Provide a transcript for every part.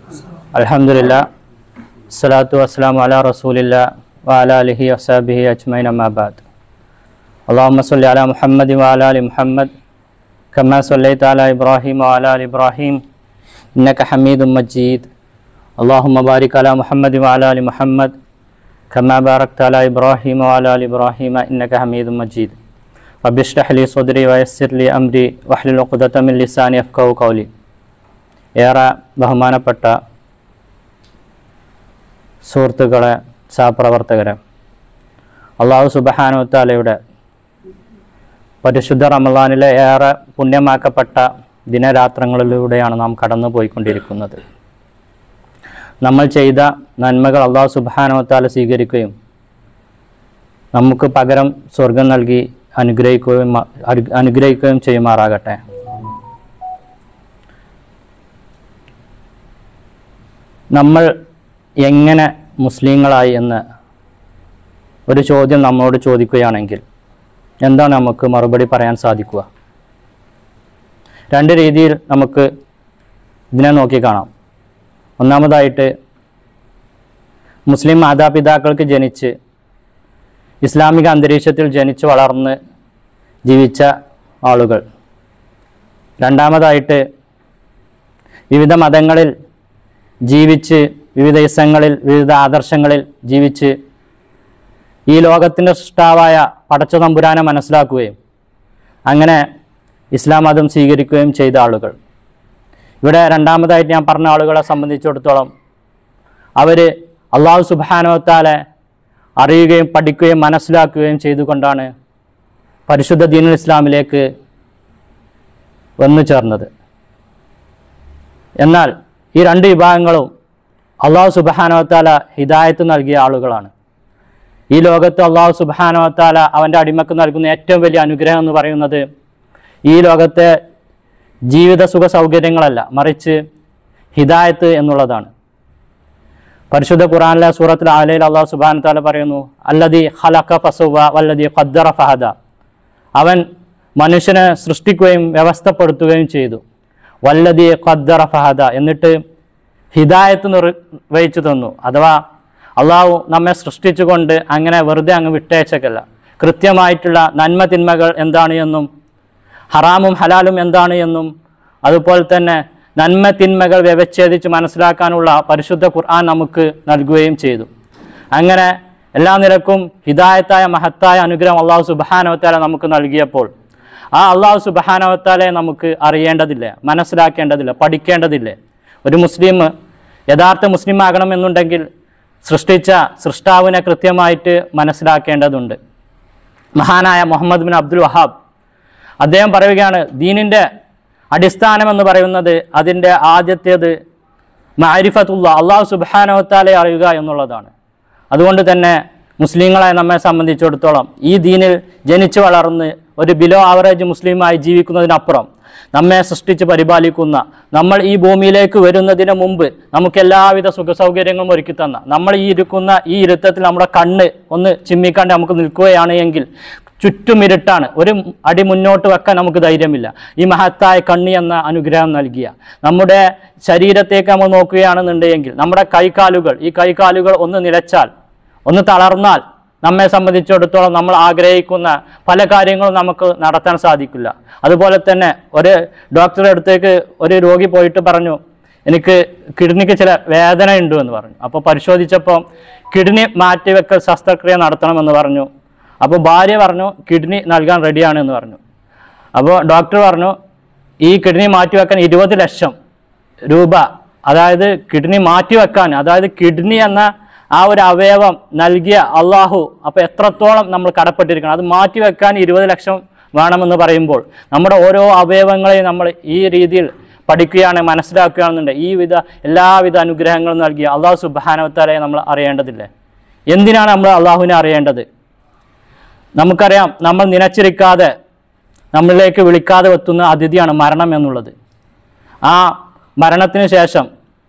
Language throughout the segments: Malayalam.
അൽഹംദുലില്ലാ സ്വലാത്തു വസ്സലാമു അലാ റസൂലില്ലാ വഅലാ അലിഹി വസഹബിഹി അജ്മൈൻ അമ്മാബാദ് അള്ളാഹുമ്മ സ്വല്ലി അലാ മുഹമ്മദ് വഅലാ അലി മുഹമ്മദ് കമാ സ്വല്ലൈത അലാ ഇബ്രാഹിം വഅലാ അലി ഇബ്രാഹിം ഇന്നക ഹമീദും മജീദ് അള്ളാഹുമ്മ ബാരിക് അലാ മുഹമ്മദ് വഅലാ അലി മുഹമ്മദ് കമാ ബാറക്ത അലാ ഇബ്രാഹിം വഅലാ അലി ഇബ്രാഹിം ഇന്നക ഹമീദും മജീദ് റബ്ബി ഇഷ്റഹ് ലി സ്വദ്രി വയസ്സിർ ലി അംരി വഹ്ലുൽ ഉഖ്ദത മിൻ ലിസാനി യഫ്ഖഹു ഖൗലി ഏറെ ബഹുമാനപ്പെട്ട സുഹൃത്തുക്കളെ സഹപ്രവർത്തകരെ അള്ളാഹു സുബഹാനുത്താലയുടെ പരിശുദ്ധ റമദാനിലെ ഏറെ പുണ്യമാക്കപ്പെട്ട ദിനരാത്രങ്ങളിലൂടെയാണ് നാം കടന്നു പോയിക്കൊണ്ടിരിക്കുന്നത് നമ്മൾ ചെയ്ത നന്മകൾ അള്ളാഹു സുബാനുവത്താല സ്വീകരിക്കുകയും നമുക്ക് പകരം സ്വർഗം നൽകി അനുഗ്രഹിക്കുകയും അനു- അനുഗ്രഹിക്കുകയും ചെയ്യുമാറാകട്ടെ നമ്മൾ എങ്ങനെ മുസ്ലിങ്ങളായി എന്ന് ഒരു ചോദ്യം നമ്മോട് ചോദിക്കുകയാണെങ്കിൽ എന്താണ് നമുക്ക് മറുപടി പറയാൻ സാധിക്കുക രണ്ട് രീതിയിൽ നമുക്ക് ഇതിനെ നോക്കി കാണാം ഒന്നാമതായിട്ട് മുസ്ലിം മാതാപിതാക്കൾക്ക് ജനിച്ച് ഇസ്ലാമിക അന്തരീക്ഷത്തിൽ ജനിച്ച് വളർന്ന് ജീവിച്ച ആളുകൾ രണ്ടാമതായിട്ട് വിവിധ മതങ്ങളിൽ ജീവിച്ച് വിവിധ ഇസങ്ങളിൽ വിവിധ ആദർശങ്ങളിൽ ജീവിച്ച് ഈ ലോകത്തിൻ്റെ സൃഷ്ടാവായ പടച്ച തമ്പുരാനെ മനസ്സിലാക്കുകയും അങ്ങനെ ഇസ്ലാം മതം സ്വീകരിക്കുകയും ചെയ്ത ആളുകൾ ഇവിടെ രണ്ടാമതായിട്ട് ഞാൻ പറഞ്ഞ ആളുകളെ സംബന്ധിച്ചിടത്തോളം അവർ അള്ളാഹു സുബാനോത്താലെ അറിയുകയും പഠിക്കുകയും മനസ്സിലാക്കുകയും ചെയ്തുകൊണ്ടാണ് പരിശുദ്ധ ദീനുൽ ഇസ്ലാമിലേക്ക് വന്നു ചേർന്നത് എന്നാൽ ഈ രണ്ട് വിഭാഗങ്ങളും അള്ളാഹു സുബാനോത്താല ഹിദായത്ത് നൽകിയ ആളുകളാണ് ഈ ലോകത്ത് അള്ളാഹു സുബാനോത്താല അവൻ്റെ അടിമക്ക് നൽകുന്ന ഏറ്റവും വലിയ അനുഗ്രഹം എന്ന് പറയുന്നത് ഈ ലോകത്തെ ജീവിത സുഖ സൗകര്യങ്ങളല്ല മറിച്ച് ഹിദായത്ത് എന്നുള്ളതാണ് പരിശുദ്ധ ഖുറാനിലെ സൂറത്തിൽ ആലയിൽ അള്ളാഹു സുബാന താല പറയുന്നു അല്ലതി ഖലഖ ഫസുവ വല്ലതി ഖദ്ദറ ഫഹദ അവൻ മനുഷ്യനെ സൃഷ്ടിക്കുകയും വ്യവസ്ഥപ്പെടുത്തുകയും ചെയ്തു വല്ലതി ഖദ്ദറ ഫഹദ എന്നിട്ട് ഹിദായത്ത് നിർവഹിച്ചു തന്നു അഥവാ അള്ളാഹു നമ്മെ സൃഷ്ടിച്ചുകൊണ്ട് അങ്ങനെ വെറുതെ അങ്ങ് വിട്ടേച്ചക്കല്ല കൃത്യമായിട്ടുള്ള നന്മ തിന്മകൾ എന്താണ് എന്നും ഹറാമും ഹലാലും എന്താണ് എന്നും അതുപോലെ തന്നെ നന്മ തിന്മകൾ വ്യവച്ഛേദിച്ച് മനസ്സിലാക്കാനുള്ള പരിശുദ്ധ ഖുർആൻ നമുക്ക് നൽകുകയും ചെയ്തു അങ്ങനെ എല്ലാ നിലക്കും ഹിദായത്തായ മഹത്തായ അനുഗ്രഹം അള്ളാഹു സുബാനവത്താല നമുക്ക് നൽകിയപ്പോൾ ആ അള്ളാഹു സുബാനവത്താലെ നമുക്ക് അറിയേണ്ടതില്ല മനസ്സിലാക്കേണ്ടതില്ല പഠിക്കേണ്ടതില്ല ഒരു മുസ്ലിം യഥാർത്ഥ മുസ്ലിം ആകണമെന്നുണ്ടെങ്കിൽ സൃഷ്ടിച്ച സൃഷ്ടാവിനെ കൃത്യമായിട്ട് മനസ്സിലാക്കേണ്ടതുണ്ട് മഹാനായ മുഹമ്മദ് ബിൻ അബ്ദുൽ വഹാബ് അദ്ദേഹം പറയുകയാണ് ദീനിൻ്റെ അടിസ്ഥാനം എന്ന് പറയുന്നത് അതിൻ്റെ ആദ്യത്തേത് മാരിഫത്തുള്ള അള്ളാഹു സുബാനവത്താലെ അറിയുക എന്നുള്ളതാണ് അതുകൊണ്ട് തന്നെ മുസ്ലിങ്ങളെ നമ്മെ സംബന്ധിച്ചിടത്തോളം ഈ ദീനിൽ ജനിച്ചു വളർന്ന് ഒരു ബിലോ ആവറേജ് മുസ്ലിമായി ജീവിക്കുന്നതിനപ്പുറം നമ്മെ സൃഷ്ടിച്ച് പരിപാലിക്കുന്ന നമ്മൾ ഈ ഭൂമിയിലേക്ക് വരുന്നതിന് മുമ്പ് നമുക്ക് എല്ലാവിധ സുഖ സൗകര്യങ്ങളും ഒരുക്കി തന്ന നമ്മൾ ഈ ഇരിക്കുന്ന ഈ ഇരുത്തത്തിൽ നമ്മുടെ കണ്ണ് ഒന്ന് ചിമ്മിക്കാണ്ട് നമുക്ക് നിൽക്കുകയാണ് എങ്കിൽ ചുറ്റും ഇരുട്ടാണ് ഒരു അടി മുന്നോട്ട് വെക്കാൻ നമുക്ക് ധൈര്യമില്ല ഈ മഹത്തായ കണ്ണി എന്ന അനുഗ്രഹം നൽകിയ നമ്മുടെ ശരീരത്തേക്ക് നമ്മൾ നോക്കുകയാണെന്നുണ്ടെങ്കിൽ നമ്മുടെ കൈകാലുകൾ ഈ കൈകാലുകൾ ഒന്ന് നിലച്ചാൽ ഒന്ന് തളർന്നാൽ നമ്മെ സംബന്ധിച്ചിടത്തോളം നമ്മൾ ആഗ്രഹിക്കുന്ന പല കാര്യങ്ങളും നമുക്ക് നടത്താൻ സാധിക്കില്ല അതുപോലെ തന്നെ ഒരു ഡോക്ടറുടെ അടുത്തേക്ക് ഒരു രോഗി പോയിട്ട് പറഞ്ഞു എനിക്ക് കിഡ്നിക്ക് ചില വേദന ഉണ്ട് എന്ന് പറഞ്ഞു അപ്പോൾ പരിശോധിച്ചപ്പോൾ കിഡ്നി മാറ്റിവെക്കൽ ശസ്ത്രക്രിയ നടത്തണമെന്ന് പറഞ്ഞു അപ്പോൾ ഭാര്യ പറഞ്ഞു കിഡ്നി നൽകാൻ റെഡിയാണ് എന്ന് പറഞ്ഞു അപ്പോൾ ഡോക്ടർ പറഞ്ഞു ഈ കിഡ്നി മാറ്റിവെക്കാൻ ഇരുപത് ലക്ഷം രൂപ അതായത് കിഡ്നി മാറ്റിവെക്കാൻ അതായത് കിഡ്നി എന്ന ആ ഒരു അവയവം നൽകിയ അള്ളാഹു അപ്പോൾ എത്രത്തോളം നമ്മൾ കടപ്പെട്ടിരിക്കണം അത് മാറ്റിവെക്കാൻ ഇരുപത് ലക്ഷം വേണമെന്ന് പറയുമ്പോൾ നമ്മുടെ ഓരോ അവയവങ്ങളെയും നമ്മൾ ഈ രീതിയിൽ പഠിക്കുകയാണ് മനസ്സിലാക്കുകയാണെന്നുണ്ടെങ്കിൽ ഈ വിധ എല്ലാവിധ അനുഗ്രഹങ്ങളും നൽകിയ അള്ളാഹു സുബാനവത്താലെ നമ്മൾ അറിയേണ്ടതില്ലേ എന്തിനാണ് നമ്മൾ അള്ളാഹുവിനെ അറിയേണ്ടത് നമുക്കറിയാം നമ്മൾ നിലച്ചിരിക്കാതെ നമ്മളിലേക്ക് വിളിക്കാതെ എത്തുന്ന അതിഥിയാണ് മരണം എന്നുള്ളത് ആ മരണത്തിന് ശേഷം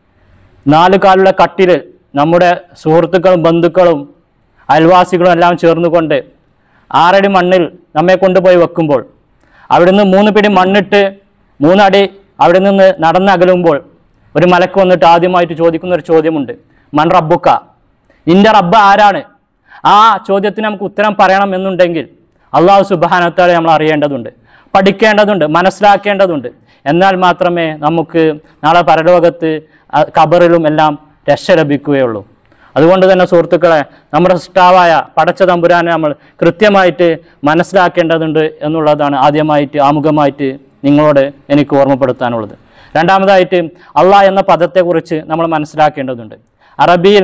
നാല് കാലുള്ള കട്ടിൽ നമ്മുടെ സുഹൃത്തുക്കളും ബന്ധുക്കളും അയൽവാസികളും എല്ലാം ചേർന്നുകൊണ്ട് ആറടി മണ്ണിൽ നമ്മെ കൊണ്ടുപോയി വെക്കുമ്പോൾ അവിടുന്ന് മൂന്ന് പിടി മണ്ണിട്ട് മൂന്നടി അവിടെ നിന്ന് നടന്നകലുമ്പോൾ ഒരു മലക്ക് വന്നിട്ട് ആദ്യമായിട്ട് ചോദിക്കുന്ന ഒരു ചോദ്യമുണ്ട് മൺ റബ്ബുക്ക നിന്റെ റബ്ബ് ആരാണ് ആ ചോദ്യത്തിന് നമുക്ക് ഉത്തരം പറയണം എന്നുണ്ടെങ്കിൽ അള്ളാഹു സുബാനത്താളെ നമ്മൾ അറിയേണ്ടതുണ്ട് പഠിക്കേണ്ടതുണ്ട് മനസ്സിലാക്കേണ്ടതുണ്ട് എന്നാൽ മാത്രമേ നമുക്ക് നാളെ പരലോകത്ത് അ- ഖബറിലും എല്ലാം രക്ഷ ലഭിക്കുകയുള്ളൂ അതുകൊണ്ട് തന്നെ സുഹൃത്തുക്കളെ നമ്മുടെ സൃഷ്ടാവായ പടച്ച തമ്പുരാനെ നമ്മൾ കൃത്യമായിട്ട് മനസ്സിലാക്കേണ്ടതുണ്ട് എന്നുള്ളതാണ് ആദ്യമായിട്ട് ആമുഖമായിട്ട് നിങ്ങളോട് എനിക്ക് ഓർമ്മപ്പെടുത്താനുള്ളത് രണ്ടാമതായിട്ട് അള്ളാഹ് എന്ന പദത്തെക്കുറിച്ച് നമ്മൾ മനസ്സിലാക്കേണ്ടതുണ്ട് അറബിയിൽ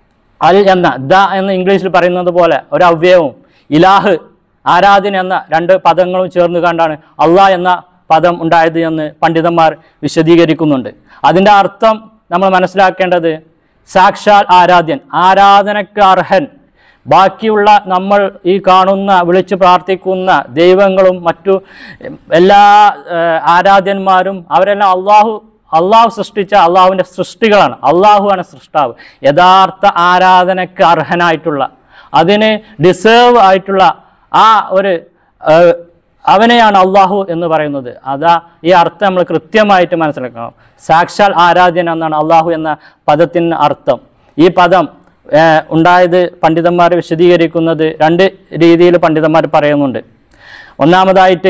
അൽ എന്ന ദ എന്ന് ഇംഗ്ലീഷിൽ പറയുന്നത് പോലെ ഒരു അവ്യയവും ഇലാഹ് ആരാധന എന്ന രണ്ട് പദങ്ങളും ചേർന്ന് കണ്ടാണ് അള്ളാഹ് എന്ന പദം ഉണ്ടായത് എന്ന് പണ്ഡിതന്മാർ വിശദീകരിക്കുന്നുണ്ട് അതിൻ്റെ അർത്ഥം നമ്മൾ മനസ്സിലാക്കേണ്ടത് സാക്ഷാൽ ആരാധ്യൻ ആരാധനക്ക് അർഹൻ ബാക്കിയുള്ള നമ്മൾ ഈ കാണുന്ന വിളിച്ച് പ്രാർത്ഥിക്കുന്ന ദൈവങ്ങളും മറ്റു എല്ലാ ഏഹ്, ആരാധ്യന്മാരും അവരെല്ലാം അള്ളാഹു അള്ളാഹു സൃഷ്ടിച്ച അള്ളാഹുവിൻ്റെ സൃഷ്ടികളാണ് അള്ളാഹുവാണ് സൃഷ്ടാവ് യഥാർത്ഥ ആരാധനക്ക് അർഹനായിട്ടുള്ള അതിന് ഡിസേർവ് ആയിട്ടുള്ള ആ ഒരു ഏഹ്, അവനെയാണ് അള്ളാഹു എന്ന് പറയുന്നത് അതാ ഈ അർത്ഥം നമ്മൾ കൃത്യമായിട്ട് മനസ്സിലാക്കണം സാക്ഷാൽ ആരാധ്യൻ എന്നാണ് അള്ളാഹു എന്ന പദത്തിന് അർത്ഥം ഈ പദം ഏഹ്, ഉണ്ടായത് പണ്ഡിതന്മാർ വിശദീകരിക്കുന്നത് രണ്ട് രീതിയിൽ പണ്ഡിതന്മാർ പറയുന്നുണ്ട് ഒന്നാമതായിട്ട്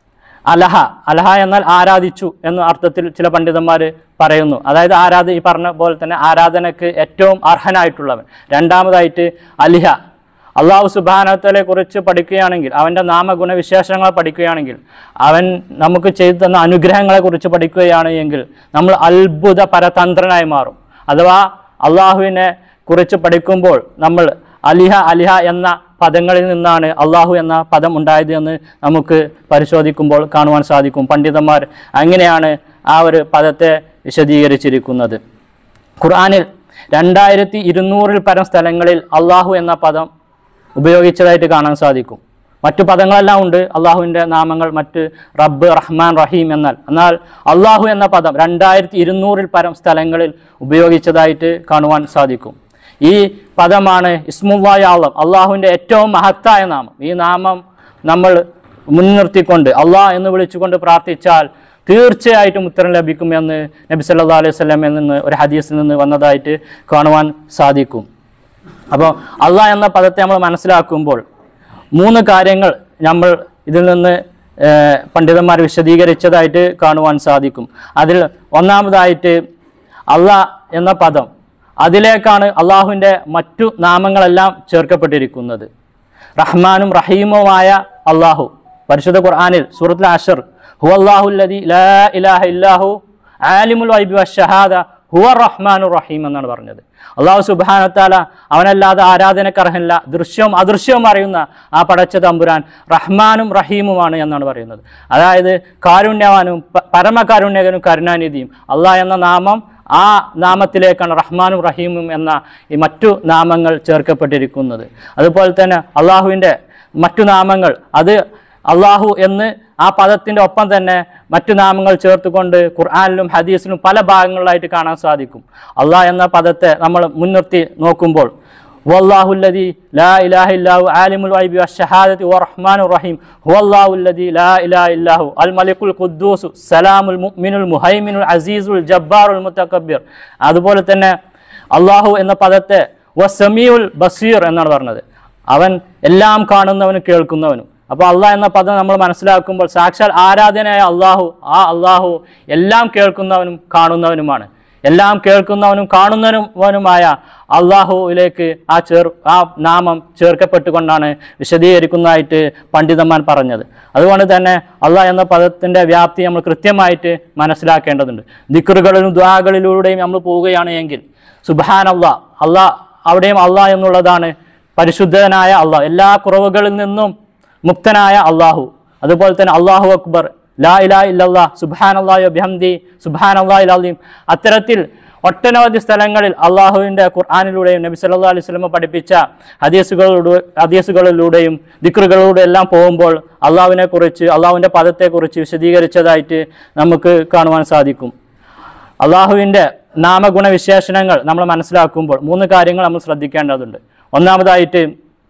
അലഹ അലഹ എന്നാൽ ആരാധിച്ചു എന്ന അർത്ഥത്തിൽ ചില പണ്ഡിതന്മാർ പറയുന്നു അതായത് ആരാധ ഈ പറഞ്ഞ പോലെ തന്നെ ആരാധനക്ക് ഏറ്റവും അർഹനായിട്ടുള്ളവൻ രണ്ടാമതായിട്ട് അലിഹ അള്ളാഹു സുബാനത്തലെ കുറിച്ച് പഠിക്കുകയാണെങ്കിൽ അവൻ്റെ നാമഗുണ വിശേഷണങ്ങൾ പഠിക്കുകയാണെങ്കിൽ അവൻ നമുക്ക് ചെയ്തു തന്ന അനുഗ്രഹങ്ങളെ കുറിച്ച് പഠിക്കുകയാണ് എങ്കിൽ നമ്മൾ അത്ഭുത പരതന്ത്രനായി മാറും അഥവാ അള്ളാഹുവിനെ കുറിച്ച് പഠിക്കുമ്പോൾ നമ്മൾ അലിഹ അലിഹ എന്ന പദങ്ങളിൽ നിന്നാണ് അള്ളാഹു എന്ന പദം ഉണ്ടായത് എന്ന് നമുക്ക് പരിശോധിക്കുമ്പോൾ കാണുവാൻ സാധിക്കും പണ്ഡിതന്മാർ അങ്ങനെയാണ് ആ ഒരു പദത്തെ വിശദീകരിച്ചിരിക്കുന്നത് ഖുർആനിൽ രണ്ടായിരത്തി ഇരുന്നൂറിൽ പരം സ്ഥലങ്ങളിൽ അള്ളാഹു എന്ന പദം ഉപയോഗിച്ചതായിട്ട് കാണാൻ സാധിക്കും മറ്റു പദങ്ങളെല്ലാം ഉണ്ട് അള്ളാഹുവിൻ്റെ നാമങ്ങൾ മറ്റ് റബ്ബ് റഹ്മാൻ റഹീം എന്നാൽ എന്നാൽ അള്ളാഹു എന്ന പദം രണ്ടായിരത്തി ഇരുന്നൂറിൽ പരം സ്ഥലങ്ങളിൽ ഉപയോഗിച്ചതായിട്ട് കാണുവാൻ സാധിക്കും ഈ പദമാണ് ഇസ്മുല്ലായ ആളം അള്ളാഹുവിൻ്റെ ഏറ്റവും മഹത്തായ നാമം ഈ നാമം നമ്മൾ മുൻനിർത്തിക്കൊണ്ട് അള്ളാഹ് എന്ന് വിളിച്ചുകൊണ്ട് പ്രാർത്ഥിച്ചാൽ തീർച്ചയായിട്ടും ഉത്തരം ലഭിക്കുമെന്ന് നബി സല്ലാ അലൈഹി സ്വലമിൽ നിന്ന് ഒരു ഹദീസിൽ നിന്ന് വന്നതായിട്ട് കാണുവാൻ സാധിക്കും അപ്പോൾ അള്ളാഹ് എന്ന പദത്തെ നമ്മൾ മനസ്സിലാക്കുമ്പോൾ മൂന്ന് കാര്യങ്ങൾ നമ്മൾ ഇതിൽ നിന്ന് ഏഹ്, പണ്ഡിതന്മാർ വിശദീകരിച്ചതായിട്ട് കാണുവാൻ സാധിക്കും അതിൽ ഒന്നാമതായിട്ട് അള്ളാഹ് എന്ന പദം അതിലേക്കാണ് അള്ളാഹുവിൻ്റെ മറ്റു നാമങ്ങളെല്ലാം ചേർക്കപ്പെട്ടിരിക്കുന്നത് റഹ്മാനും റഹീമുമായ അള്ളാഹു പരിശുദ്ധ ഖുർആനിൽ സൂറത്തുൽ അഷർ ഹു അള്ളാഹുല്ലതി ലാ ഇലാഹ ഇല്ലാഹു ആലിമുൽ വൈബി വഷഹാദ ഹുവ റഹ്മാനു റഹീം എന്നാണ് പറഞ്ഞത് അള്ളാഹു സുബാനത്താല അവനല്ലാതെ ആരാധനക്കർഹനില്ല ദൃശ്യവും അദൃശ്യവും അറിയുന്ന ആ പടച്ച തമ്പുരാൻ റഹ്മാനും റഹീമുമാണ് എന്നാണ് പറയുന്നത് അതായത് കാരുണ്യവാനും പ- പരമകാരുണ്യകനും കരുണാനിധിയും അള്ളാഹ് എന്ന നാമം ആ നാമത്തിലേക്കാണ് റഹ്മാനും റഹീമും എന്ന ഈ മറ്റു നാമങ്ങൾ ചേർക്കപ്പെട്ടിരിക്കുന്നത് അതുപോലെ തന്നെ അള്ളാഹുവിൻ്റെ മറ്റു നാമങ്ങൾ അത് അള്ളാഹു എന്ന് ആ പദത്തിൻ്റെ ഒപ്പം തന്നെ മറ്റു നാമങ്ങൾ ചേർത്തുകൊണ്ട് ഖുർആാനിലും ഹദീസിലും പല ഭാഗങ്ങളിലായിട്ട് കാണാൻ സാധിക്കും അള്ളാഹ് എന്ന പദത്തെ നമ്മൾ മുൻനിർത്തി നോക്കുമ്പോൾ വല്ലാഹുല്ലതി ലാ ഇലാഹ ഇല്ലാഹു ആലിമുൽ വൈബി വശഹാദതി വറഹ്മാനു റഹീം ഹുവല്ലാഹുല്ലതി ലാ ഇലാഹ ഇല്ലാഹു അൽ മലിക്കുൽ ഖുദ്ദൂസു സലാമുൽ മുഅ്മിനുൽ മുഹൈമിനുൽ അസീസുൽ ജബ്ബാറുൽ മുത്തക്കബ്ബിർ അതുപോലെ തന്നെ അള്ളാഹു എന്ന പദത്തെ വസമിയുൽ ബസീർ എന്നാണ് പറഞ്ഞത് അവൻ എല്ലാം കാണുന്നവനും കേൾക്കുന്നവനും അപ്പോൾ അള്ളാഹ് എന്ന പദം നമ്മൾ മനസ്സിലാക്കുമ്പോൾ സാക്ഷാൽ ആരാധനയായ അള്ളാഹു ആ അള്ളാഹു എല്ലാം കേൾക്കുന്നവനും കാണുന്നവനുമാണ് എല്ലാം കേൾക്കുന്നവനും കാണുന്നവനുമായ അള്ളാഹുവിലേക്ക് ആ ചേർ ആ നാമം ചേർക്കപ്പെട്ടുകൊണ്ടാണ് വിശദീകരിക്കുന്നതായിട്ട് പണ്ഡിതന്മാർ പറഞ്ഞത് അതുകൊണ്ട് തന്നെ അള്ളാഹ് എന്ന പദത്തിൻ്റെ വ്യാപ്തി നമ്മൾ കൃത്യമായിട്ട് മനസ്സിലാക്കേണ്ടതുണ്ട് ദിക്കറുകളിലും ദ്വാകളിലൂടെയും നമ്മൾ പോവുകയാണ് എങ്കിൽ സുബാൻ അള്ളാഹ് അള്ളാഹ് അവിടെയും അള്ളാഹ് എന്നുള്ളതാണ് പരിശുദ്ധനായ അള്ളാഹ് എല്ലാ കുറവുകളിൽ നിന്നും മുക്തനായ അള്ളാഹു അതുപോലെ തന്നെ അള്ളാഹു അക്ബർ ലാ ഇലാ ഇല്ലല്ലാ സുബാൻ അള്ളാഹു ബിഹംദി സുബാൻ അള്ളാഹു അലീം അത്തരത്തിൽ ഒട്ടനവധി സ്ഥലങ്ങളിൽ അള്ളാഹുവിൻ്റെ ഖുർആാനിലൂടെയും നബി സല്ലാ അലൈഹി സ്വലമ പഠിപ്പിച്ച ഹദീസുകളിലൂടെ ഹദീസുകളിലൂടെയും ദിക്റുകളിലൂടെ എല്ലാം പോകുമ്പോൾ അള്ളാഹുവിനെ കുറിച്ച് അള്ളാഹുവിൻ്റെ പദത്തെക്കുറിച്ച് വിശദീകരിച്ചതായിട്ട് നമുക്ക് കാണുവാൻ സാധിക്കും അള്ളാഹുവിൻ്റെ നാമഗുണ വിശേഷണങ്ങൾ നമ്മൾ മനസ്സിലാക്കുമ്പോൾ മൂന്ന് കാര്യങ്ങൾ നമ്മൾ ശ്രദ്ധിക്കേണ്ടതുണ്ട് ഒന്നാമതായിട്ട്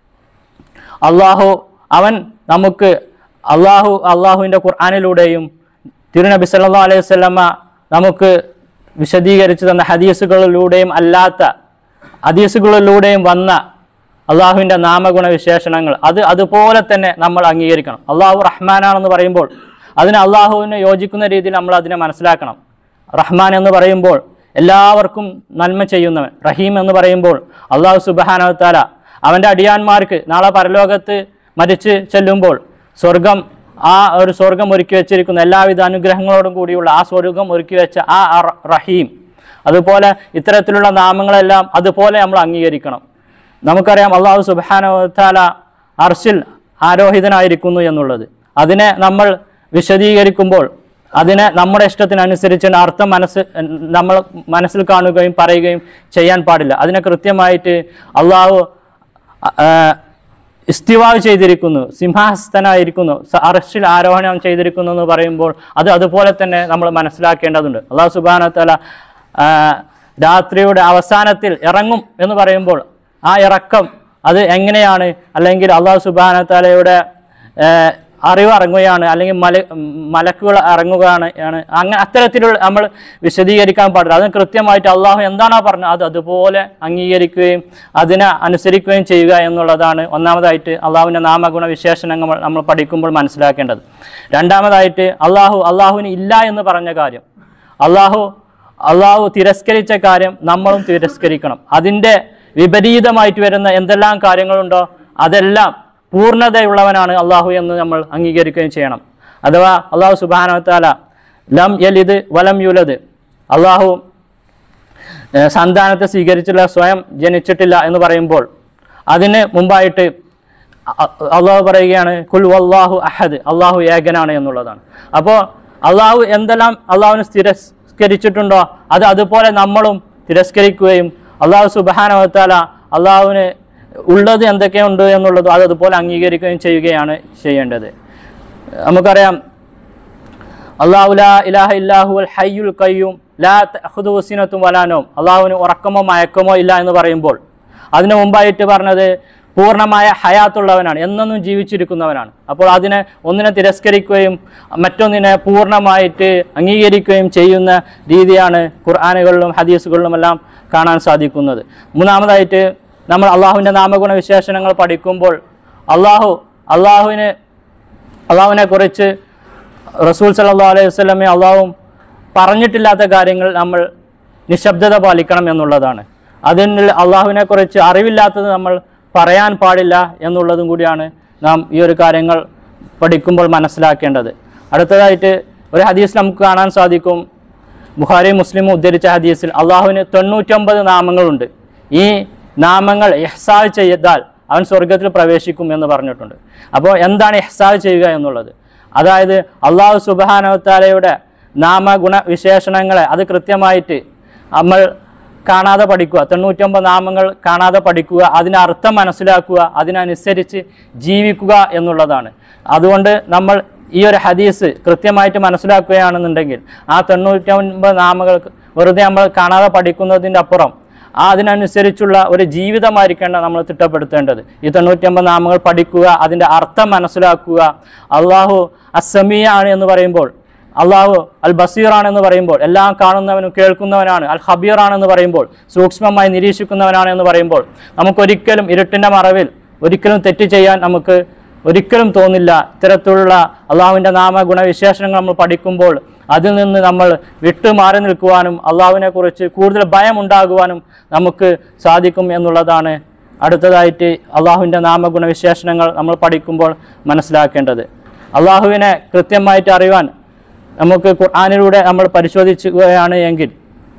അള്ളാഹു അവൻ നമുക്ക് അള്ളാഹു അള്ളാഹുവിൻ്റെ ഖുർആാനിലൂടെയും തിരുനബി സല്ലാ അലൈഹി സ്വലമ നമുക്ക് വിശദീകരിച്ചു തന്ന ഹദീസുകളിലൂടെയും അല്ലാത്ത ഹദീസുകളിലൂടെയും വന്ന അള്ളാഹുവിൻ്റെ നാമഗുണ വിശേഷണങ്ങൾ അത് അതുപോലെ തന്നെ നമ്മൾ അംഗീകരിക്കണം അള്ളാഹു റഹ്മാനാണെന്ന് പറയുമ്പോൾ അതിന് അള്ളാഹുവിനെ യോജിക്കുന്ന രീതിയിൽ നമ്മൾ അതിനെ മനസ്സിലാക്കണം റഹ്മാൻ എന്ന് പറയുമ്പോൾ എല്ലാവർക്കും നന്മ ചെയ്യുന്നവൻ റഹീം എന്ന് പറയുമ്പോൾ അള്ളാഹു സുബാനവത്താല അവൻ്റെ അടിയാന്മാർക്ക് നാളെ പരലോകത്ത് മരിച്ച് ചെല്ലുമ്പോൾ സ്വർഗം ആ ഒരു സ്വർഗം ഒരുക്കി വെച്ചിരിക്കുന്ന എല്ലാവിധ അനുഗ്രഹങ്ങളോടും കൂടിയുള്ള ആ സ്വർഗം ഒരുക്കി വെച്ച ആ അർ- റഹീം അതുപോലെ ഇത്തരത്തിലുള്ള നാമങ്ങളെല്ലാം അതുപോലെ നമ്മൾ അംഗീകരിക്കണം നമുക്കറിയാം അള്ളാഹു സുബാനവത്താല അർഷിൽ ആരോഹിതനായിരിക്കുന്നു എന്നുള്ളത് അതിനെ നമ്മൾ വിശദീകരിക്കുമ്പോൾ അതിനെ നമ്മുടെ ഇഷ്ടത്തിനനുസരിച്ച് അർത്ഥം മനസ്സ് നമ്മൾ മനസ്സിൽ കാണുകയും പറയുകയും ചെയ്യാൻ പാടില്ല അതിനെ കൃത്യമായിട്ട് അള്ളാഹു ഇസ്തിവാവ് ചെയ്തിരിക്കുന്നു സിംഹാസനായിരിക്കുന്നു സ- അർഷിൽ ആരോഹണം ചെയ്തിരിക്കുന്നു എന്ന് പറയുമ്പോൾ അത് അതുപോലെ തന്നെ നമ്മൾ മനസ്സിലാക്കേണ്ടതുണ്ട് അള്ളാഹു സുബാനത്തല രാത്രിയുടെ അവസാനത്തിൽ ഇറങ്ങും എന്ന് പറയുമ്പോൾ ആ ഇറക്കം അത് എങ്ങനെയാണ് അല്ലെങ്കിൽ അള്ളാഹു സുബാനത്തലയുടെ അറിവ് ഇറങ്ങുകയാണ് അല്ലെങ്കിൽ മല മലക്കുകൾ ഇറങ്ങുകയാണ് ആണ് അങ്ങനെ അത്തരത്തിലുള്ള നമ്മൾ വിശദീകരിക്കാൻ പാടില്ല അതിന് കൃത്യമായിട്ട് അള്ളാഹു എന്താണോ പറഞ്ഞത് അത് അതുപോലെ അംഗീകരിക്കുകയും അതിനെ അനുസരിക്കുകയും ചെയ്യുക എന്നുള്ളതാണ് ഒന്നാമതായിട്ട് അള്ളാഹുവിൻ്റെ നാമഗുണ വിശേഷണങ്ങൾ നമ്മൾ പഠിക്കുമ്പോൾ മനസ്സിലാക്കേണ്ടത് രണ്ടാമതായിട്ട് അള്ളാഹു അള്ളാഹുവിന് ഇല്ല എന്ന് പറഞ്ഞ കാര്യം അള്ളാഹു അള്ളാഹു തിരസ്കരിച്ച കാര്യം നമ്മളും തിരസ്കരിക്കണം അതിൻ്റെ വിപരീതമായിട്ട് വരുന്ന എന്തെല്ലാം കാര്യങ്ങളുണ്ടോ അതെല്ലാം പൂർണ്ണതയുള്ളവനാണ് അള്ളാഹു എന്ന് നമ്മൾ അംഗീകരിക്കുകയും ചെയ്യണം അഥവാ അള്ളാഹു സുബാനവത്താല ലം യലിത് വലം യുലത് അള്ളാഹു ഏഹ്, സന്താനത്തെ സ്വീകരിച്ചില്ല സ്വയം ജനിച്ചിട്ടില്ല എന്ന് പറയുമ്പോൾ അതിന് മുമ്പായിട്ട് അ- അള്ളാഹു പറയുകയാണ് കുൽ വല്ലാഹു അഹദ് അള്ളാഹു ഏകനാണ് എന്നുള്ളതാണ് അപ്പോൾ അള്ളാഹു എന്തെല്ലാം അള്ളാഹുവിന് തിരസ്കരിച്ചിട്ടുണ്ടോ അത് അതുപോലെ നമ്മളും തിരസ്കരിക്കുകയും അള്ളാഹു സുബാനവത്താല അള്ളാഹുവിന് ഉള്ളത് എന്തൊക്കെയുണ്ട് എന്നുള്ളതും അത് അതുപോലെ അംഗീകരിക്കുകയും ചെയ്യുകയാണ് ചെയ്യേണ്ടത് നമുക്കറിയാം അള്ളാഹു ലാ ഇലാഹ ഇല്ലാഹു അൽ ഹയ്യുൽ കയ്യൂം ലാ തഖുദു സിനത്തും വലാനോം അള്ളാഹുവിന് ഉറക്കമോ മയക്കമോ ഇല്ല എന്ന് പറയുമ്പോൾ അതിനു മുമ്പായിട്ട് പറഞ്ഞത് പൂർണ്ണമായ ഹയാത്തുള്ളവനാണ് എന്നൊന്നും ജീവിച്ചിരിക്കുന്നവനാണ് അപ്പോൾ അതിനെ ഒന്നിനെ തിരസ്കരിക്കുകയും മറ്റൊന്നിനെ പൂർണ്ണമായിട്ട് അംഗീകരിക്കുകയും ചെയ്യുന്ന രീതിയാണ് ഖുർആാനുകളിലും ഹദീസുകളിലും എല്ലാം കാണാൻ സാധിക്കുന്നത് മൂന്നാമതായിട്ട് നമ്മൾ അള്ളാഹുവിൻ്റെ നാമഗുണ വിശേഷണങ്ങൾ പഠിക്കുമ്പോൾ അള്ളാഹു അള്ളാഹുവിന് അള്ളാഹുവിനെ കുറിച്ച് റസൂൽ സല്ലാ അലൈഹി വസ്ലമെ അള്ളാഹും പറഞ്ഞിട്ടില്ലാത്ത കാര്യങ്ങൾ നമ്മൾ നിശബ്ദത പാലിക്കണം എന്നുള്ളതാണ് അതിന് അള്ളാഹുവിനെ കുറിച്ച് അറിവില്ലാത്തത് നമ്മൾ പറയാൻ പാടില്ല എന്നുള്ളതും കൂടിയാണ് നാം ഈ ഒരു കാര്യങ്ങൾ പഠിക്കുമ്പോൾ മനസ്സിലാക്കേണ്ടത് അടുത്തതായിട്ട് ഒരു ഹദീസ് നമുക്ക് കാണാൻ സാധിക്കും ബുഖാരി മുസ്ലിമും ഉദ്ധരിച്ച ഹദീസിൽ അള്ളാഹുവിന് തൊണ്ണൂറ്റൊമ്പത് നാമങ്ങളുണ്ട് ഈ നാമങ്ങൾ ഇഹ്സാവ് ചെയ്താൽ അവൻ സ്വർഗത്തിൽ പ്രവേശിക്കും എന്ന് പറഞ്ഞിട്ടുണ്ട് അപ്പോൾ എന്താണ് ഇഹ്സാവ് ചെയ്യുക എന്നുള്ളത് അതായത് അള്ളാഹു സുബാനവത്താലയുടെ നാമഗുണ വിശേഷണങ്ങളെ അത് കൃത്യമായിട്ട് നമ്മൾ കാണാതെ പഠിക്കുക തൊണ്ണൂറ്റൊമ്പത് നാമങ്ങൾ കാണാതെ പഠിക്കുക അതിന് അർത്ഥം മനസ്സിലാക്കുക അതിനനുസരിച്ച് ജീവിക്കുക എന്നുള്ളതാണ് അതുകൊണ്ട് നമ്മൾ ഈ ഒരു ഹദീസ് കൃത്യമായിട്ട് മനസ്സിലാക്കുകയാണെന്നുണ്ടെങ്കിൽ ആ തൊണ്ണൂറ്റൊൻപത് നാമങ്ങൾ വെറുതെ നമ്മൾ കാണാതെ പഠിക്കുന്നതിൻ്റെ അപ്പുറം ആ അതിനനുസരിച്ചുള്ള ഒരു ജീവിതമായിരിക്കേണ്ട നമ്മൾ തിട്ടപ്പെടുത്തേണ്ടത് ഈ തൊണ്ണൂറ്റൊമ്പത് നാമങ്ങൾ പഠിക്കുക അതിൻ്റെ അർത്ഥം മനസ്സിലാക്കുക അള്ളാഹു അസമിയ ആണ് എന്ന് പറയുമ്പോൾ അള്ളാഹു അൽ ബസീറാണെന്ന് പറയുമ്പോൾ എല്ലാം കാണുന്നവനും കേൾക്കുന്നവനാണ് അൽ ഹബീറാണെന്ന് പറയുമ്പോൾ സൂക്ഷ്മമായി നിരീക്ഷിക്കുന്നവനാണ് എന്ന് പറയുമ്പോൾ നമുക്കൊരിക്കലും ഇരുട്ടിൻ്റെ മറവിൽ ഒരിക്കലും തെറ്റ് ചെയ്യാൻ നമുക്ക് ഒരിക്കലും തോന്നില്ല ഇത്തരത്തിലുള്ള അള്ളാഹുവിൻ്റെ നാമഗുണ വിശേഷണങ്ങൾ നമ്മൾ പഠിക്കുമ്പോൾ അതിൽ നിന്ന് നമ്മൾ വിട്ടു മാറി നിൽക്കുവാനും അള്ളാഹുവിനെ കുറിച്ച് കൂടുതൽ ഭയം ഉണ്ടാകുവാനും നമുക്ക് സാധിക്കും എന്നുള്ളതാണ് അടുത്തതായിട്ട് അള്ളാഹുവിൻ്റെ നാമഗുണ വിശേഷണങ്ങൾ നമ്മൾ പഠിക്കുമ്പോൾ മനസ്സിലാക്കേണ്ടത് അള്ളാഹുവിനെ കൃത്യമായിട്ട് അറിയുവാൻ നമുക്ക് ഖുർആാനിലൂടെ നമ്മൾ പരിശോധിക്കുകയാണ് എങ്കിൽ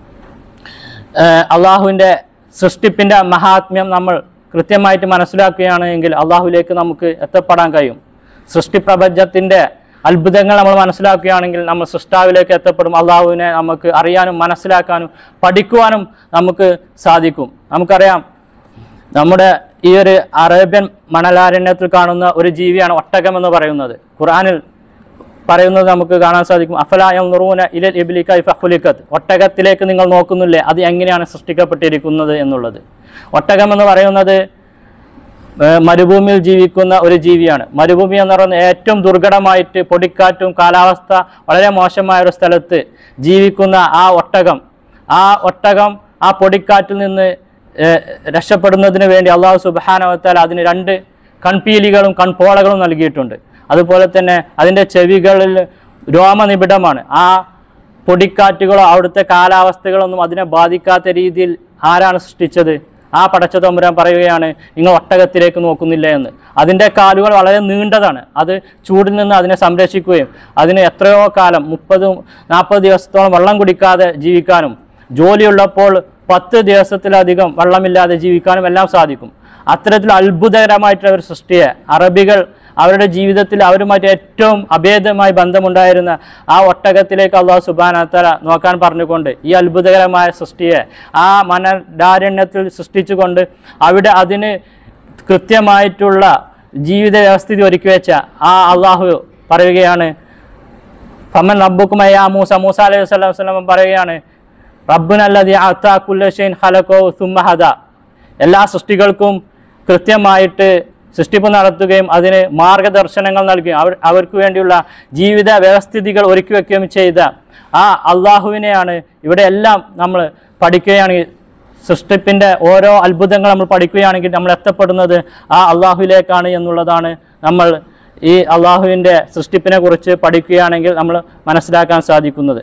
ഏഹ് അള്ളാഹുവിൻ്റെ സൃഷ്ടിപ്പിൻ്റെ മഹാത്മ്യം നമ്മൾ കൃത്യമായിട്ട് മനസ്സിലാക്കുകയാണ് എങ്കിൽ അള്ളാഹുവിലേക്ക് നമുക്ക് എത്തപ്പെടാൻ കഴിയും സൃഷ്ടിപ്രപഞ്ചത്തിൻ്റെ അത്ഭുതങ്ങൾ നമ്മൾ മനസ്സിലാക്കുകയാണെങ്കിൽ നമ്മൾ സൃഷ്ടാവിലേക്ക് എത്തപ്പെടും അള്ളാഹുവിനെ നമുക്ക് അറിയാനും മനസ്സിലാക്കാനും പഠിക്കുവാനും നമുക്ക് സാധിക്കും നമുക്കറിയാം നമ്മുടെ ഈ ഒരു അറേബ്യൻ മണലാരണ്യത്തിൽ കാണുന്ന ഒരു ജീവിയാണ് ഒട്ടകം എന്ന് പറയുന്നത് ഖുർആനിൽ പറയുന്നത് നമുക്ക് കാണാൻ സാധിക്കും അഫലായം നുറൂന ഇലൽ ഇബിലിക്കായി ഫഹുലിക്കത്ത് ഒട്ടകത്തിലേക്ക് നിങ്ങൾ നോക്കുന്നില്ലേ അത് എങ്ങനെയാണ് സൃഷ്ടിക്കപ്പെട്ടിരിക്കുന്നത് എന്നുള്ളത് ഒട്ടകം എന്ന് പറയുന്നത് ഏഹ് മരുഭൂമിയിൽ ജീവിക്കുന്ന ഒരു ജീവിയാണ് മരുഭൂമി എന്ന് പറയുന്നത് ഏറ്റവും ദുർഘടമായിട്ട് പൊടിക്കാറ്റും കാലാവസ്ഥ വളരെ മോശമായ ഒരു സ്ഥലത്ത് ജീവിക്കുന്ന ആ ഒട്ടകം ആ ഒട്ടകം ആ പൊടിക്കാറ്റിൽ നിന്ന് ഏഹ്, രക്ഷപ്പെടുന്നതിന് വേണ്ടി അള്ളാഹു സുബാനവത്താൽ അതിന് രണ്ട് കൺപീലികളും കൺപോളകളും നൽകിയിട്ടുണ്ട് അതുപോലെ തന്നെ അതിൻ്റെ ചെവികളിൽ രോമനിബിഡമാണ് ആ പൊടിക്കാറ്റുകളോ അവിടുത്തെ കാലാവസ്ഥകളൊന്നും അതിനെ ബാധിക്കാത്ത രീതിയിൽ ആരാണ് സൃഷ്ടിച്ചത് ആ പടച്ച തമ്പുരാൻ പറയുകയാണ് നിങ്ങൾ ഒട്ടകത്തിലേക്ക് നോക്കുന്നില്ല എന്ന് അതിൻ്റെ കാലുകൾ വളരെ നീണ്ടതാണ് അത് ചൂടിൽ നിന്ന് അതിനെ സംരക്ഷിക്കുകയും അതിന് എത്രയോ കാലം മുപ്പത് നാൽപ്പത് ദിവസത്തോളം വെള്ളം കുടിക്കാതെ ജീവിക്കാനും ജോലിയുള്ളപ്പോൾ പത്ത് ദിവസത്തിലധികം വെള്ളമില്ലാതെ ജീവിക്കാനും എല്ലാം സാധിക്കും അത്തരത്തിൽ അത്ഭുതകരമായിട്ടുള്ള ഒരു സൃഷ്ടിയെ അറബികൾ അവരുടെ ജീവിതത്തിൽ അവരുമായിട്ട് ഏറ്റവും അഭേദമായി ബന്ധമുണ്ടായിരുന്ന ആ ഒട്ടകത്തിലേക്ക് അള്ളാഹു സുബാനത്തല നോക്കാൻ പറഞ്ഞുകൊണ്ട് ഈ അത്ഭുതകരമായ സൃഷ്ടിയെ ആ മനഡാരണ്യത്തിൽ സൃഷ്ടിച്ചുകൊണ്ട് അവിടെ അതിന് കൃത്യമായിട്ടുള്ള ജീവിത വ്യവസ്ഥിതി ഒരുക്കി വെച്ച ആ അള്ളാഹു പറയുകയാണ് ഫമൻ റബ്ബുക്കുമായ മൂസ മൂസ അലൈഹി വസല്ലം വസല്ലം പറയുകയാണ് റബ്ബുനല്ലതി അത്താക്കുല്ലഷൈൻ ഹലക്കോ സുമ്മഹദ എല്ലാ സൃഷ്ടികൾക്കും കൃത്യമായിട്ട് സൃഷ്ടിപ്പ് നടത്തുകയും അതിന് മാർഗദർശനങ്ങൾ നൽകുകയും അവർ അവർക്ക് വേണ്ടിയുള്ള ജീവിത വ്യവസ്ഥിതികൾ ഒരുക്കി വെക്കുകയും ചെയ്ത ആ അള്ളാഹുവിനെയാണ് ഇവിടെ എല്ലാം നമ്മൾ പഠിക്കുകയാണെങ്കിൽ സൃഷ്ടിപ്പിൻ്റെ ഓരോ അത്ഭുതങ്ങൾ നമ്മൾ പഠിക്കുകയാണെങ്കിൽ നമ്മൾ എത്തപ്പെടുന്നത് ആ അള്ളാഹുവിലേക്കാണ് എന്നുള്ളതാണ് നമ്മൾ ഈ അള്ളാഹുവിൻ്റെ സൃഷ്ടിപ്പിനെ കുറിച്ച് പഠിക്കുകയാണെങ്കിൽ നമ്മൾ മനസ്സിലാക്കാൻ സാധിക്കുന്നത്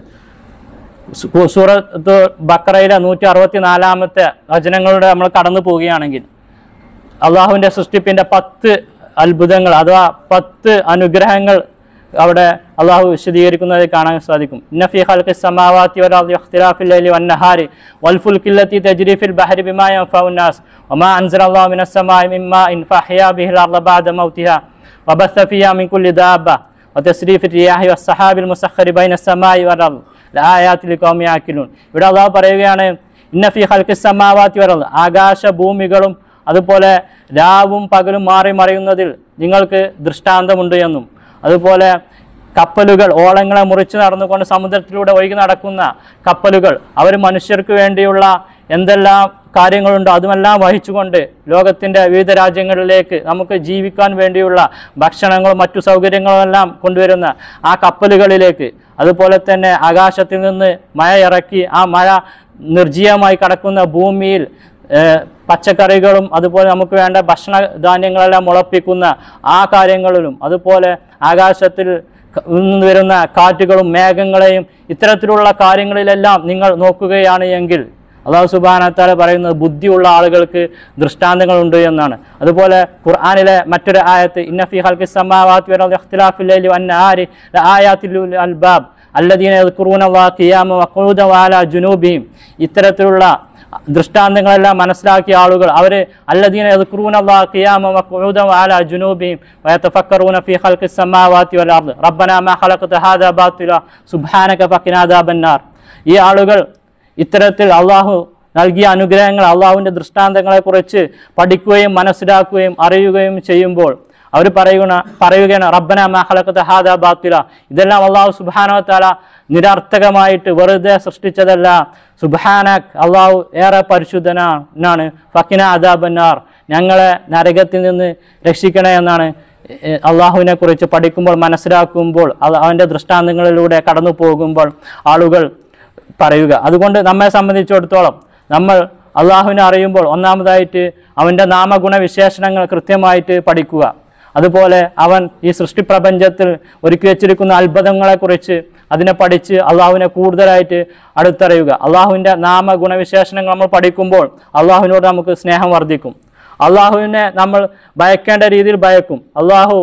സു- സൂറത്ത് ബക്കറയിലെ നൂറ്റി അറുപത്തി നാലാമത്തെ വചനങ്ങളുടെ നമ്മൾ കടന്നു പോവുകയാണെങ്കിൽ അള്ളാഹുവിൻ്റെ സൃഷ്ടിപ്പിൻ്റെ പത്ത് അത്ഭുതങ്ങൾ അഥവാ പത്ത് അനുഗ്രഹങ്ങൾ അവിടെ അള്ളാഹു വിശദീകരിക്കുന്നത് കാണാൻ സാധിക്കും ഇന്നഫി ഖൽഖി സമാവാതി വൽ അർദി ഇഖ്തിലാഫിൽ ലൈലി വൻ നഹാരി വൽ ഫുൽക്കില്ലത്തി തജ്രി ഫിൽ ബഹരി ബിമാ യൻഫഉ الناس وما أنزل الله من السماء من ماء فأحيا به الأرض بعد موتها وبث فيها من كل دابة وتسريف الرياح والسحاب المسخر بين السماء والأرض لآيات لقوم يعقلون ഇവിടെ അള്ളാഹു പറയുകയാണ് ഇന്നഫി ഖൽഖി സമാവാതി വൽ അർദ് ആകാശ ഭൂമികളും അതുപോലെ രാവും പകലും മാറി മറയുന്നതിൽ നിങ്ങൾക്ക് ദൃഷ്ടാന്തമുണ്ട് എന്നും അതുപോലെ കപ്പലുകൾ ഓളങ്ങളെ മുറിച്ച് നടന്നുകൊണ്ട് സമുദ്രത്തിലൂടെ ഒഴുകി നടക്കുന്ന കപ്പലുകൾ അവർ മനുഷ്യർക്ക് വേണ്ടിയുള്ള എന്തെല്ലാം കാര്യങ്ങളുണ്ടോ അതുമെല്ലാം വഹിച്ചുകൊണ്ട് ലോകത്തിൻ്റെ വിവിധ രാജ്യങ്ങളിലേക്ക് നമുക്ക് ജീവിക്കാൻ വേണ്ടിയുള്ള ഭക്ഷണങ്ങളും മറ്റു സൗകര്യങ്ങളും എല്ലാം കൊണ്ടുവരുന്ന ആ കപ്പലുകളിലേക്ക് അതുപോലെ തന്നെ ആകാശത്തിൽ നിന്ന് മഴ ഇറക്കി ആ മഴ നിർജ്ജീവമായി കിടക്കുന്ന ഭൂമിയിൽ ഏഹ് പച്ചക്കറികളും അതുപോലെ നമുക്ക് വേണ്ട ഭക്ഷണ ധാന്യങ്ങളെല്ലാം മുളപ്പിക്കുന്ന ആ കാര്യങ്ങളിലും അതുപോലെ ആകാശത്തിൽ ക- നിന്ന് വരുന്ന കാറ്റുകളും മേഘങ്ങളെയും ഇത്തരത്തിലുള്ള കാര്യങ്ങളിലെല്ലാം നിങ്ങൾ നോക്കുകയാണ് എങ്കിൽ അള്ളാഹു സുബാനത്താല പറയുന്നത് ബുദ്ധിയുള്ള ആളുകൾക്ക് ദൃഷ്ടാന്തങ്ങളുണ്ട് എന്നാണ് അതുപോലെ ഖുർആനിലെ മറ്റൊരു ആയത്ത് ഇന്നഫി ഹൽക്കി സമാവാത്തി വൽ അർദി ഇഖ്തിലാഫിൽ ലൈലി വൻ നഹാരി ലആയാത്തിൽ ലിൽ അൽബാബ് അല്ലദീന യദ്കുറൂന അല്ലാഹ ഖിയാമ വഖൂദ വഅലാ ജുനൂബിഹിം ഇത്തരത്തിലുള്ള ദൃഷ്ടാന്തങ്ങളെല്ലാം മനസ്സിലാക്കിയ ആളുകൾ അവർ അല്ലദീന യദ്കുറൂന അല്ലാഹ ഖിയാമ വഖൂദ വഅലാ ജുനൂബിഹിം വയതഫക്കറൂന ഫീ ഖൽഖി സമാവാതി വൽ അർദ് റബ്ബനാ മാ ഖലഖത ഹാദാ ബാത്തില സുബ്ഹാനക ഫഖിനാ അദാബന്നാർ ഈ ആളുകൾ ഇത്തരത്തിൽ അള്ളാഹു നൽകിയ അനുഗ്രഹങ്ങൾ അള്ളാഹുവിൻ്റെ ദൃഷ്ടാന്തങ്ങളെക്കുറിച്ച് പഠിക്കുകയും മനസ്സിലാക്കുകയും അറിയുകയും ചെയ്യുമ്പോൾ അവർ പറയുകയാണ് പറയുകയാണ് റബ്ബന മഹലക്കത്ത് ഹാദ ബാത്തില ഇതെല്ലാം അള്ളാഹു സുബാനോ താല നിരർത്ഥകമായിട്ട് വെറുതെ സൃഷ്ടിച്ചതല്ല സുബാനക് അള്ളാഹു ഏറെ പരിശുദ്ധനാണ് ഫക്കിന അദാബന്നാർ ഞങ്ങളെ നരകത്തിൽ നിന്ന് രക്ഷിക്കണേ എന്നാണ് ഏഹ് അള്ളാഹുവിനെ കുറിച്ച് പഠിക്കുമ്പോൾ മനസ്സിലാക്കുമ്പോൾ അത് അവൻ്റെ ദൃഷ്ടാന്തങ്ങളിലൂടെ കടന്നു പോകുമ്പോൾ ആളുകൾ പറയുക അതുകൊണ്ട് നമ്മെ സംബന്ധിച്ചിടത്തോളം നമ്മൾ അള്ളാഹുവിനെ അറിയുമ്പോൾ ഒന്നാമതായിട്ട് അവൻ്റെ നാമഗുണ വിശേഷണങ്ങൾ കൃത്യമായിട്ട് പഠിക്കുക അതുപോലെ അവൻ ഈ സൃഷ്ടിപ്രപഞ്ചത്തിൽ ഒരുക്കി വെച്ചിരിക്കുന്ന അത്ഭുതങ്ങളെക്കുറിച്ച് അതിനെ പഠിച്ച് അള്ളാഹുവിനെ കൂടുതലായിട്ട് അടുത്തറിയുക അള്ളാഹുവിൻ്റെ നാമഗുണവിശേഷണങ്ങൾ നമ്മൾ പഠിക്കുമ്പോൾ അള്ളാഹുവിനോട് നമുക്ക് സ്നേഹം വർദ്ധിക്കും അള്ളാഹുവിനെ നമ്മൾ ഭയക്കേണ്ട രീതിയിൽ ഭയക്കും അള്ളാഹു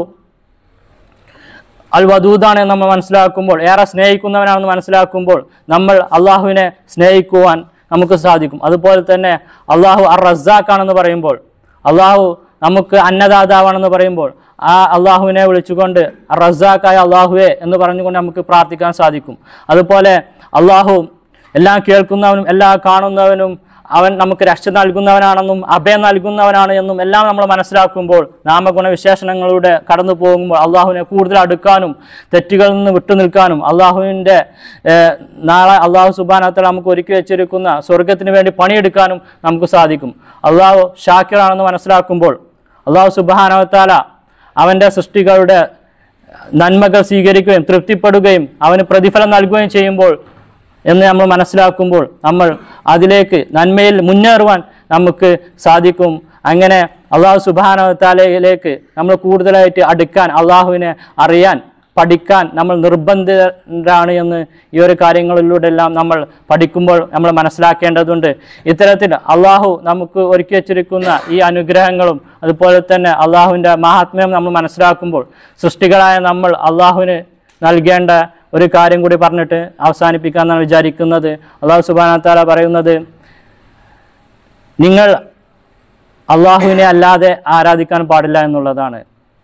അൽ വദൂദാണ് എന്ന് നമ്മൾ മനസ്സിലാക്കുമ്പോൾ ഏറെ സ്നേഹിക്കുന്നവനാണെന്ന് മനസ്സിലാക്കുമ്പോൾ നമ്മൾ അള്ളാഹുവിനെ സ്നേഹിക്കുവാൻ നമുക്ക് സാധിക്കും അതുപോലെ തന്നെ അള്ളാഹു അർ റസാഖാണെന്ന് പറയുമ്പോൾ അള്ളാഹു നമുക്ക് അന്നദാതാവാണെന്ന് പറയുമ്പോൾ ആ അള്ളാഹുവിനെ വിളിച്ചുകൊണ്ട് അർ റസാഖായ അള്ളാഹുവെ എന്ന് പറഞ്ഞുകൊണ്ട് നമുക്ക് പ്രാർത്ഥിക്കാൻ സാധിക്കും അതുപോലെ അള്ളാഹു എല്ലാം കേൾക്കുന്നവനും എല്ലാം കാണുന്നവനും അവൻ നമുക്ക് രക്ഷ നൽകുന്നവനാണെന്നും അഭയം നൽകുന്നവനാണ് എന്നും എല്ലാം നമ്മൾ മനസ്സിലാക്കുമ്പോൾ നാമഗുണ വിശേഷണങ്ങളുടെ കടന്നു പോകുമ്പോൾ അള്ളാഹുവിനെ കൂടുതൽ അടുക്കാനും തെറ്റുകളിൽ നിന്ന് വിട്ടുനിൽക്കാനും അള്ളാഹുവിൻ്റെ നാളെ അള്ളാഹു സുബാനത്തിൽ നമുക്ക് ഒരുക്കി വെച്ചിരിക്കുന്ന സ്വർഗത്തിന് വേണ്ടി പണിയെടുക്കാനും നമുക്ക് സാധിക്കും അള്ളാഹു ഷാക്കിറാണെന്ന് മനസ്സിലാക്കുമ്പോൾ അള്ളാഹു സുബാനവത്താല അവൻ്റെ സൃഷ്ടികളുടെ നന്മകൾ സ്വീകരിക്കുകയും തൃപ്തിപ്പെടുകയും അവന് പ്രതിഫലം നൽകുകയും ചെയ്യുമ്പോൾ എന്ന് നമ്മൾ മനസ്സിലാക്കുമ്പോൾ നമ്മൾ അതിലേക്ക് നന്മയിൽ മുന്നേറുവാൻ നമുക്ക് സാധിക്കും അങ്ങനെ അള്ളാഹു സുബാനത്താലയിലേക്ക് നമ്മൾ കൂടുതലായിട്ട് അടുക്കാൻ അള്ളാഹുവിനെ അറിയാൻ പഠിക്കാൻ നമ്മൾ നിർബന്ധിതരാണ് എന്ന് ഈ ഒരു കാര്യങ്ങളിലൂടെ എല്ലാം നമ്മൾ പഠിക്കുമ്പോൾ നമ്മൾ മനസ്സിലാക്കേണ്ടതുണ്ട് ഇത്തരത്തിൽ അള്ളാഹു നമുക്ക് ഒരുക്കി വച്ചിരിക്കുന്ന ഈ അനുഗ്രഹങ്ങളും അതുപോലെ തന്നെ അള്ളാഹുവിൻ്റെ മഹാത്മ്യം നമ്മൾ മനസ്സിലാക്കുമ്പോൾ സൃഷ്ടികളായ നമ്മൾ അള്ളാഹുവിന് നൽകേണ്ട ഒരു കാര്യം കൂടി പറഞ്ഞിട്ട് അവസാനിപ്പിക്കാമെന്നാണ് വിചാരിക്കുന്നത് അള്ളാഹു സുബാനത്താല പറയുന്നത് നിങ്ങൾ അള്ളാഹുവിനെ അല്ലാതെ ആരാധിക്കാൻ പാടില്ല എന്നുള്ളതാണ്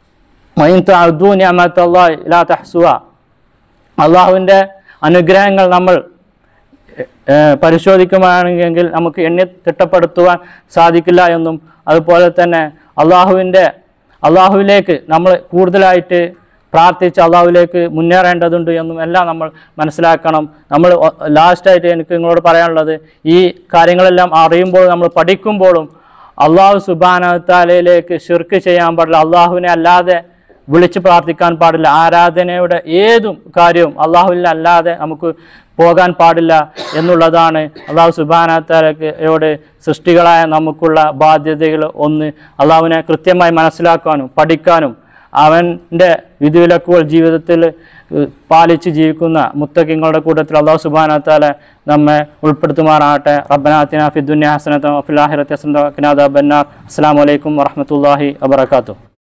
അള്ളാഹുവിൻ്റെ അനുഗ്രഹങ്ങൾ നമ്മൾ ഏഹ്, പരിശോധിക്കുകയാണെങ്കിൽ നമുക്ക് എണ്ണി തിട്ടപ്പെടുത്തുവാൻ സാധിക്കില്ല എന്നും അതുപോലെ തന്നെ അള്ളാഹുവിൻ്റെ അള്ളാഹുവിലേക്ക് നമ്മൾ കൂടുതലായിട്ട് പ്രാർത്ഥിച്ച് അള്ളാഹുവിലേക്ക് മുന്നേറേണ്ടതുണ്ട് എന്നും എല്ലാം നമ്മൾ മനസ്സിലാക്കണം നമ്മൾ ഒ- ലാസ്റ്റായിട്ട് എനിക്ക് നിങ്ങളോട് പറയാനുള്ളത് ഈ കാര്യങ്ങളെല്ലാം അറിയുമ്പോൾ നമ്മൾ പഠിക്കുമ്പോഴും അള്ളാഹു സുബാനത്താലയിലേക്ക് ഷിർക്ക് ചെയ്യാൻ പാടില്ല അള്ളാഹുവിനെ അല്ലാതെ വിളിച്ച് പ്രാർത്ഥിക്കാൻ പാടില്ല ആരാധനയുടെ ഏതും കാര്യവും അള്ളാഹുവിൽ അല്ലാതെ നമുക്ക് പോകാൻ പാടില്ല എന്നുള്ളതാണ് അള്ളാഹു സുബാനത്താലയോട് സൃഷ്ടികളായ നമുക്കുള്ള ബാധ്യതകൾ ഒന്ന് അള്ളാഹുവിനെ കൃത്യമായി മനസ്സിലാക്കാനും പഠിക്കാനും അവൻ്റെ വിധിവിലക്കുകൾ ജീവിതത്തിൽ ഏഹ്, പാലിച്ച് ജീവിക്കുന്ന മുത്തക്കിങ്ങളുടെ കൂട്ടത്തിൽ അള്ളാഹു സുബാനത്താല നമ്മെ ഉൾപ്പെടുത്തുമാറാകട്ടെ റബ്ബനാത്തിന ഫിദ്ദുന്യ ഹസനത്തോ ഫിലാഹിറത്ത് ഹസനത്തോ കിനാദ ബന്നാർ അസ്സാം വലൈക്കും വറഹമത്തല്ലാഹി വബർക്കാത്തു